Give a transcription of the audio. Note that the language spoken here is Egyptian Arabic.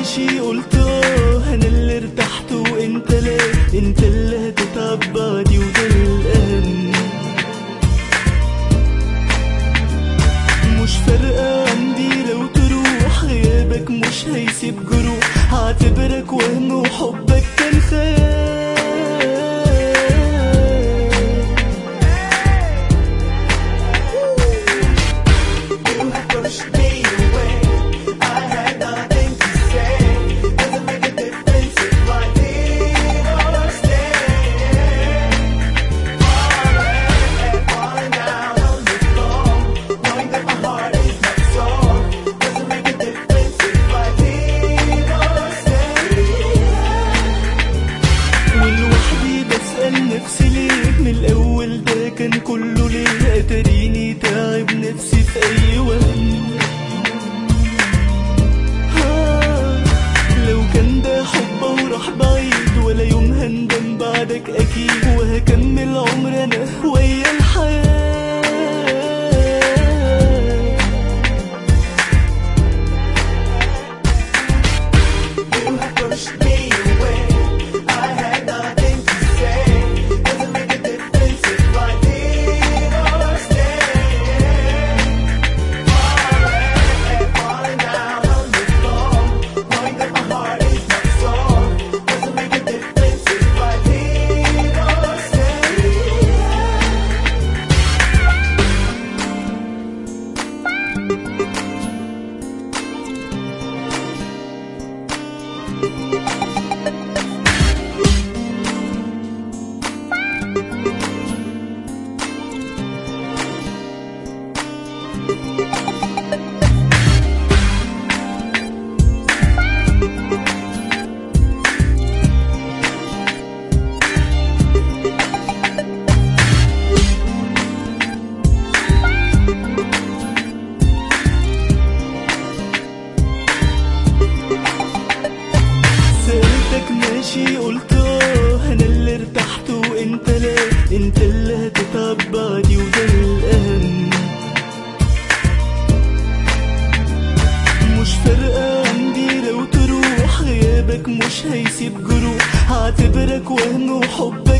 ماشي قلت اه انا اللي ارتحت وانت لا انت اللي هتتعب بعدي وده الاهم مش فارقة عندي لو تروح غيابك مش هيسيب جروح هعتبرك وهم وحبك كان خيال You have pushed me away. I had nothing to say. Doesn't make a difference if I leave or stay. Falling, falling down on the floor, knowing that my heart is not sore. Doesn't make a difference if I leave or stay. ولوحدي بسأل نفسي ليه من الأول ده كان كله ليه أتريني تعب نفسي في أي وهم آه، لو كان ده حب وراح بعيد ولا يوم هندم بعدك أكيد وهكمل عمر أنا ويا الحياة You have pushed me away. I had nothing to say. Doesn't make a difference if I leave or stay. Falling, falling down on the floor, knowing that my heart is not sore. Doesn't make a difference if I leave or stay. سألتك ماشي قلت اه انا اللي ارتحت وانت لا انت اللي هتتعب بعدي وده الاهم مش فارقة عندي لو تروح غيابك مش هيسيب جروح هعتبرك وهم وحبك